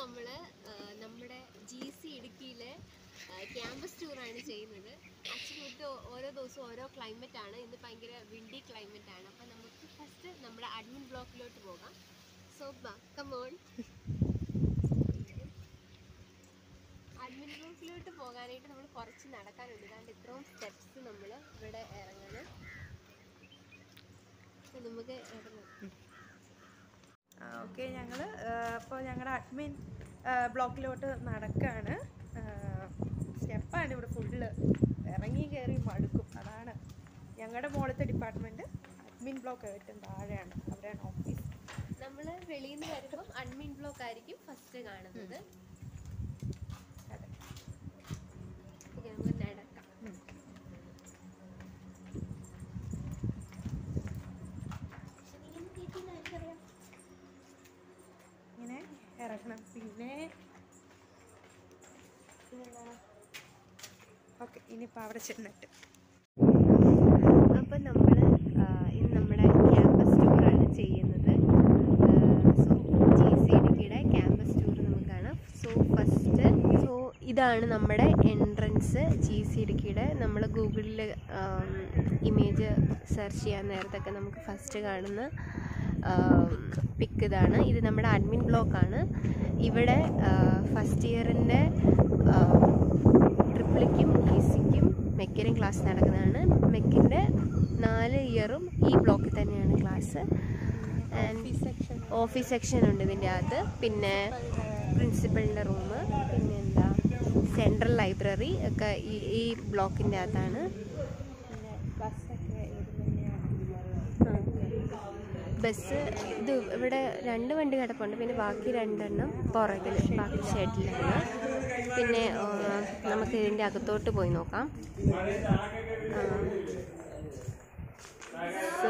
നമ്മൾ നമ്മുടെ G C ഇടുക്കിയിലെ ക്യാമ്പസ് ടൂറാണ് ചെയ്യുന്നത് ആക്ച്വലി ഇത് ഓരോ ദിവസവും ഓരോ ക്ലൈമറ്റ് ആണ് ഇന്ന് ഭയങ്കര വിൻഡി ക്ലൈമറ്റ് ആണ് അപ്പം നമുക്ക് ഫസ്റ്റ് നമ്മുടെ അഡ്മിൻ ബ്ലോക്കിലോട്ട് പോകാം സോ കമോൺ അഡ്മിൻ ബ്ലോക്കിലോട്ട് പോകാനായിട്ട് നമ്മൾ കുറച്ച് നടക്കാനുണ്ട് കാരണം ഇത്രയും സ്റ്റെപ്സ് നമ്മൾ ഇവിടെ ഇറങ്ങണം So, നമുക്ക് ഇറങ്ങാം ഓക്കെ ഞങ്ങൾ അപ്പോൾ ഞങ്ങളുടെ അഡ്മിൻ ബ്ലോക്കിലോട്ട് നടക്കുകയാണ് സ്റ്റെപ്പാണ് ഇവിടെ ഫുള്ള് ഇറങ്ങി കയറി മടുക്കും അതാണ് ഞങ്ങളുടെ മുകളിലത്തെ ഡിപ്പാർട്ട്മെൻറ്റ് അഡ്മിൻ ബ്ലോക്ക് ഏറ്റവും താഴെയാണ് അവിടെയാണ് ഓഫീസ് നമ്മൾ വെളിയിൽ നിന്ന് വരുമ്പം അഡ്മിൻ ബ്ലോക്ക് ആയിരിക്കും ഫസ്റ്റ് കാണുന്നത് അതെ ഓക്കെ നമുക്ക് നടക്കാം ഉം. ഇങ്ങനെ ഇറങ്ങണം പിന്നെ ഓക്കെ ഇനിയിപ്പോൾ അവിടെ ചെന്നിട്ട് അപ്പം നമ്മൾ ഇന്ന് നമ്മുടെ ക്യാമ്പസ് ടൂറാണ് ചെയ്യുന്നത് സോ ജി സി ഡിക്കിയുടെ ക്യാമ്പസ് ടൂർ നമുക്ക് കാണാം സോ ഫസ്റ്റ് സോ ഇതാണ് നമ്മുടെ എൻട്രൻസ് ജി സി ഡിക്കിയുടെ നമ്മൾ ഗൂഗിളിൽ ഇമേജ് സെർച്ച് ചെയ്യാൻ നേരത്തൊക്കെ നമുക്ക് ഫസ്റ്റ് കാണുന്ന പിക്ക് ഇതാണ് ഇത് നമ്മുടെ അഡ്മിൻ ബ്ലോക്കാണ് ഇവിടെ ഫസ്റ്റ് ഇയറിൻ്റെ ട്രിപ്പിളിക്കും ഈസിക്കും മെക്കിനും ക്ലാസ് നടക്കുന്നതാണ് മെക്കിൻ്റെ നാല് ഇയറും ഈ ബ്ലോക്കിൽ തന്നെയാണ് class and section office section ഉണ്ട് ഇതിൻ്റെ അകത്ത് പിന്നെ പ്രിൻസിപ്പളിൻ്റെ റൂം പിന്നെ എന്താ സെൻട്രൽ ലൈബ്രറി ഒക്കെ ഈ ഈ ബ്ലോക്കിൻ്റെ അകത്താണ് പിന്നെ ബസ്സൊക്കെ ഇത് തന്നെയാണ് ബസ് ഇത് ഇവിടെ രണ്ട് വണ്ടി കിടപ്പുണ്ട് പിന്നെ ബാക്കി രണ്ടെണ്ണം പുറകിൽ ബാക്കി ഷെഡിലാണ് പിന്നെ ആ, നമുക്ക് ഇതിൻ്റെ അകത്തോട്ട് പോയി നോക്കാം സോ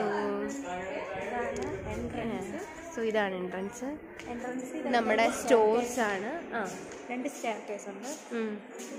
സോ ഇതാണ് എൻട്രൻസ് എൻട്രൻസ് നമ്മുടെ സ്റ്റോർസ് ആണ് ആ രണ്ട് സ്റ്റെയർ കേസ് ഉണ്ട് ഉം.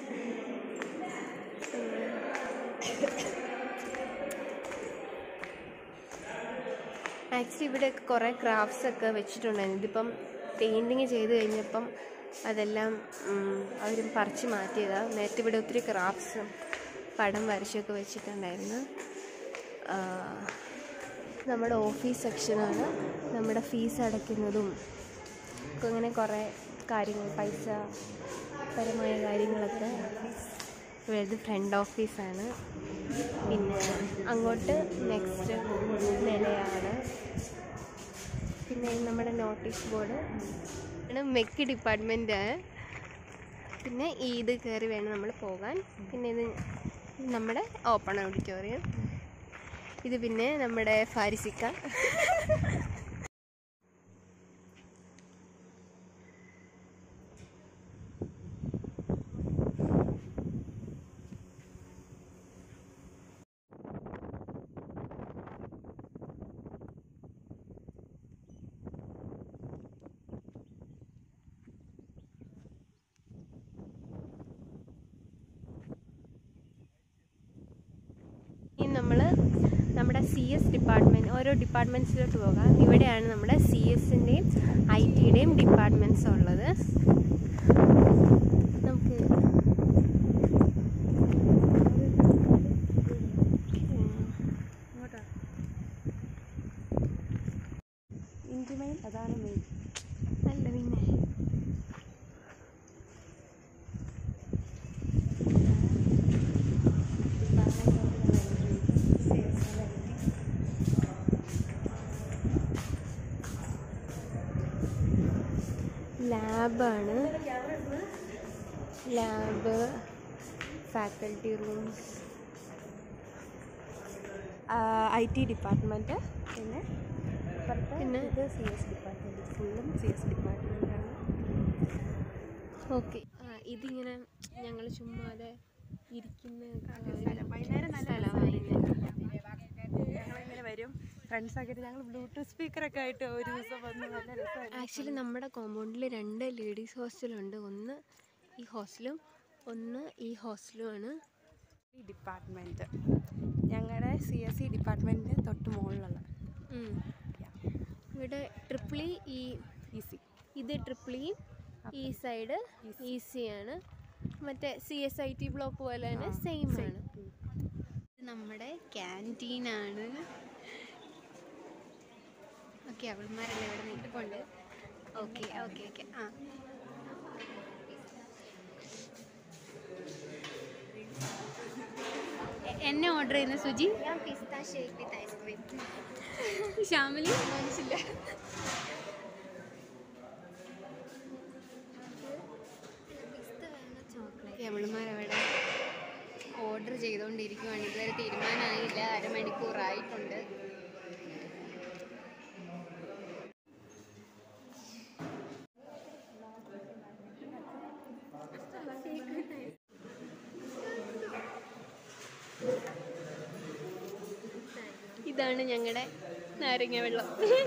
ആക്ച്വലി ഇവിടെ കുറേ ക്രാഫ്റ്റ്സ് ഒക്കെ വെച്ചിട്ടുണ്ടായിരുന്നു ഇതിപ്പം പെയിൻറ്റിങ് ചെയ്ത് കഴിഞ്ഞപ്പം അതെല്ലാം അവർ പറിച്ച് മാറ്റിയതാണ് നേരത്തെ ഇവിടെ ഒത്തിരി ക്രാഫ്റ്റ്സും പടം വരച്ചൊക്കെ വെച്ചിട്ടുണ്ടായിരുന്നു ആ, നമ്മുടെ ഓഫീസ് സെക്ഷനാണ് നമ്മുടെ ഫീസ് അടയ്ക്കുന്നതും ഒക്കെ അങ്ങനെ കുറേ കാര്യങ്ങൾ പൈസ പരമായ കാര്യങ്ങളൊക്കെ ഇവിടുത്തെ ഫ്രണ്ട് ഓഫീസാണ് പിന്നെ അങ്ങോട്ട് നെക്സ്റ്റ് നിലയാണ് പിന്നെ നമ്മുടെ നോട്ടീസ് ബോർഡ് ആണ് മെക്ക് ഡിപ്പാർട്ട്മെൻറ്റ് പിന്നെ ഈ ഇത് കയറി വേണം നമ്മൾ പോകാൻ പിന്നെ ഇത് നമ്മുടെ ഓപ്പൺ ഓഡിറ്റോറിയം ഇത് പിന്നെ നമ്മുടെ ഫാരിസിക്ക ഇനി നമ്മൾ നമ്മുടെ സി എസ് ഡിപ്പാർട്ട്മെൻറ്റ് ഓരോ ഡിപ്പാർട്ട്മെൻറ്റ്സിലോട്ട് പോകാം ഇവിടെയാണ് നമ്മുടെ സി എസിൻ്റെയും ഐ ടിയുടെയും ഡിപ്പാർട്ട്മെൻറ്റ്സ് ഉള്ളത് നമുക്ക് ഇങ്ങോട്ടാ ഇൻറ്റിമൈൻ അതാണ് മെയിൻ അല്ല പിന്നെ ലാബാണ് lab faculty rooms I T department പിന്നെ ഇപ്പുറത്ത് പിന്നെ? ഇത് സി എസ് ഡിപ്പാർട്ട്മെൻറ്റ് ഫുള്ളും സി എസ് ഡിപ്പാർട്ട്മെൻറ്റാണ് ഓക്കെ ഇതിങ്ങനെ ഞങ്ങൾ ചുമ്മാതെ ഇരിക്കുന്ന സ്ഥലം. വൈകുന്നേരം നല്ല സ്ഥലമാണ് ഞങ്ങളിങ്ങനെ വരും ഫ്രണ്ട്സൊക്കെ ആയിട്ട് ഞങ്ങൾ ബ്ലൂടൂത്ത് സ്പീക്കറൊക്കെ ആയിട്ട് ഒരു ദിവസം വന്ന് നല്ല രസമായിരുന്നു ആക്ച്വലി നമ്മുടെ കോമ്പൗണ്ടിൽ രണ്ട് ലേഡീസ് ഹോസ്റ്റലുണ്ട് ഒന്ന് ഈ ഹോസ്റ്റലും ഒന്ന് ഈ ഹോസ്റ്റലുമാണ് ഈ ഡിപ്പാർട്ട്മെൻറ്റ് ഞങ്ങളുടെ സി എസ് സി ഡിപ്പാർട്ട്മെൻറ്റിന് തൊട്ട് മുകളിലുള്ള ഉം. ഇവിടെ ട്രിപ്പിളി ഈ ഈസി ഇത് ട്രിപ്പിളി ഈ സൈഡ് ഈസിയാണ് മറ്റേ C S I T block പോലെ തന്നെ സെയിം ആണ് ഇത് നമ്മുടെ ക്യാൻറ്റീനാണ് ഓക്കെ അവൾമാരെല്ലാം ഇവിടെ നിൽപ്പുണ്ട് ഓക്കെ ഓക്കെ ഓക്കെ ആ എ- എന്നെ ഓർഡർ ചെയ്യുന്ന സുജി ഞാൻ പിസ്ത ഷേക്ക് വിത്ത് ഐസ്ക്രീം ശ്യാമിലി മനസ്സില്ല പിസ്ത വേണം ചോക്ലേറ്റ് അവളുമാരവിടെ ഓർഡർ ചെയ്തുകൊണ്ടിരിക്കുവാണ് ഇതുവരെ തീരുമാനമായില്ല അരമണിക്കൂറായിട്ടുണ്ട് ഇതാണ് ഞങ്ങളുടെ നാരങ്ങ വെള്ളം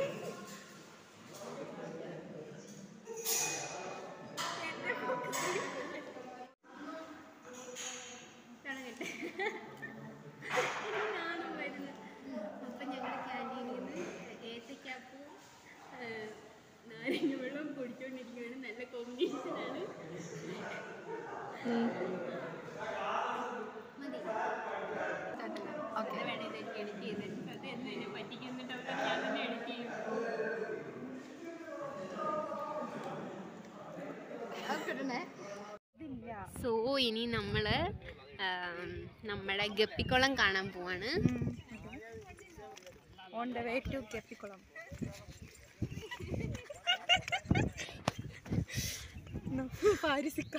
അപ്പം ഞങ്ങൾ ക്യാൻറ്റീനിൽ നിന്ന് ഏത്തക്കാപ്പ് നാരങ്ങ വെള്ളം കുടിച്ചുകൊണ്ടിരിക്കുകയാണ് നല്ല കോമ്പിനേഷനാണ് മതി ഓക്കെ വേണേ ഇത് എനിക്ക് എഡിറ്റ് ചെയ്ത് അത് എന്നെ പറ്റിക്കുന്നിട്ട് അവരോട് ഞാൻ തന്നെ എഡിറ്റ് ചെയ്യും സോ ഇനി നമ്മൾ നമ്മുടെ ഗപ്പിക്കുളം കാണാൻ പോവാണ് ഓൺ ദ വേ ടു കെപ്പിക്കുളം പാരിസിക്ക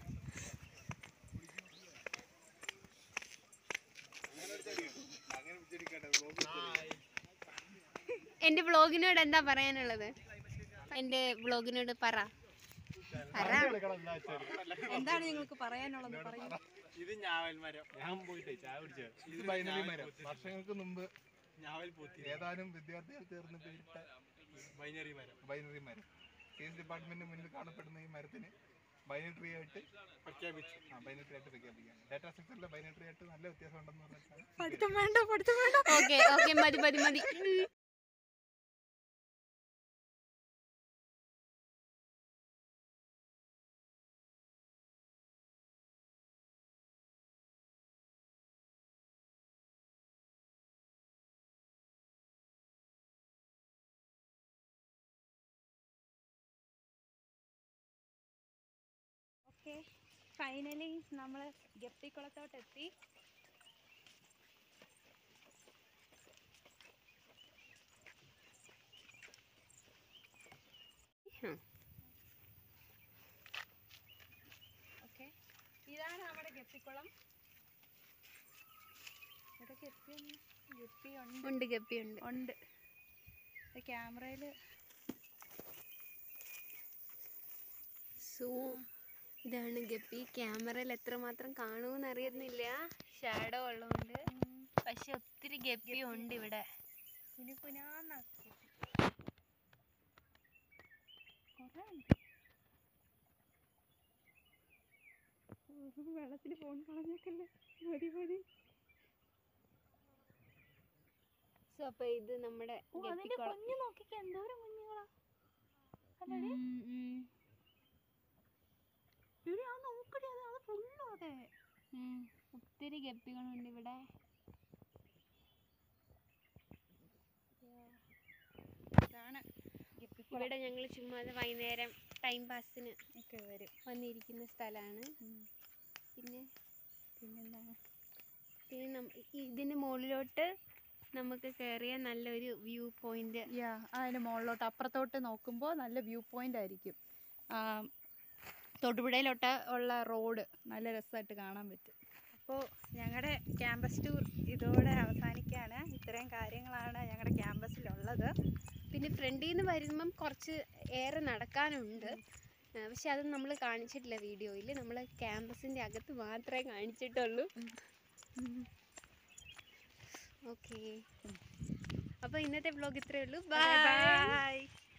എൻ്റെ വ്ളോഗിനോട് എന്താ പറയാനുള്ളത് എൻ്റെ വ്ളോഗിനോട് പറ പറ എന്താണ് നിങ്ങൾക്ക് പറയാനുള്ളത് പറയൂ ഇത് ഞാവൽ മരം ഞാൻ പോയിട്ട് ചായ കുടിച്ചു ഇത് ബൈനറി മരം വർഷങ്ങൾക്ക് മുമ്പ് ഞാവൽ പോത്തി ഏതാനും വിദ്യാർത്ഥികൾ ചേർന്ന് പേരിട്ട ബൈനറി മരം ബൈനറി മരം കേസ് ഡിപ്പാർട്ട്മെന്റിന് മുന്നിൽ കാണപ്പെടുന്ന ഈ മരത്തിന് ബൈനറി ആയിട്ട് പ്രഖ്യാപിച്ചു ആ ബൈനറി ആയിട്ട് പ്രഖ്യാപിക്കാം ഡാറ്റാ സ്ട്രക്ചറിലെ ബൈനറി ആയിട്ട് നല്ല വ്യത്യാസം ഉണ്ടെന്ന് പറഞ്ഞാൽ പഠിത്തം വേണ്ട പഠിത്തം വേണ്ട ഓക്കെ ഓക്കെ മതി മതി മതി ഉം. ഓക്കെ ഫൈനലി നമ്മൾ ഗപ്പിക്കുളത്തോട്ട് എത്തി ഉം. ഓക്കെ ഇതാണ് നമ്മുടെ ഗപ്പിക്കുളം ഇവിടെ ഗപ്പി ഗപ്പി ഉണ്ട് ഉണ്ട് ഗപ്പി ഉണ്ട് ഉണ്ട് ക്യാമറയിൽ സോ ഇതാണ് ഗപ്പി ക്യാമറയിൽ എത്രമാത്രം കാണുമെന്ന് അറിയുന്നില്ല ഷാഡോ ഉള്ളതുകൊണ്ട് പക്ഷെ ഒത്തിരി ഗപ്പി ഉണ്ട് ഇവിടെ കുനി കുനാന്നാക്കി കുറേ ഉണ്ട് വെള്ളത്തിൽ ഫോൺ കളഞ്ഞേക്കല്ലേ മതി മതി സോ അപ്പൊ ഇത് നമ്മുടെ ഓ അതിന്റെ ഗപ്പിക്കുളം കുഞ്ഞു നോക്കിക്ക എന്തോരം കുഞ്ഞുങ്ങളാ ഉം, ഉം, ഇവിടെ ആ നോക്കടി അത് അത് ഫുള്ളും അതെ ഉം. ഒത്തിരി ഗപ്പികളുണ്ട് ഇവിടെ ഇതാണ് ഇവിടെ ഞങ്ങൾ ചുമ്മാതെ വൈകുന്നേരം ടൈം പാസിന് ഒക്കെ വരും വന്നിരിക്കുന്ന സ്ഥലമാണ് പിന്നെ പിന്നെന്താണ് പിന്നെ നം- ഇ- ഇതിന്റെ മുകളിലോട്ട് നമുക്ക് കയറിയ നല്ലൊരു വ്യൂ പോയിന്റ് യാ അതിന് മുകളിലോട്ട് അപ്പുറത്തോട്ട് നോക്കുമ്പോൾ നല്ല വ്യൂ പോയിന്റ് ആയിരിക്കും ആ, തൊടുപുഴയിലോട്ട് ഉള്ള റോഡ് നല്ല രസമായിട്ട് കാണാൻ പറ്റും അപ്പോൾ ഞങ്ങളുടെ ക്യാമ്പസ് ടൂർ ഇതോടെ അവസാനിക്കുകയാണ് ഇത്രയും കാര്യങ്ങളാണ് ഞങ്ങളുടെ ക്യാമ്പസിലുള്ളത് പിന്നെ ഫ്രണ്ടിൽ നിന്ന് വരുമ്പം കുറച്ച് ഏറെ നടക്കാനുണ്ട് ആ, പക്ഷെ അത് നമ്മൾ കാണിച്ചിട്ടില്ല വീഡിയോയിൽ നമ്മൾ ക്യാമ്പസിൻ്റെ അകത്ത് മാത്രമേ കാണിച്ചിട്ടുള്ളൂ ഓക്കെ അപ്പോൾ ഇന്നത്തെ വ്ലോഗ് ഇത്രയേ ഉള്ളൂ ബൈ ബൈ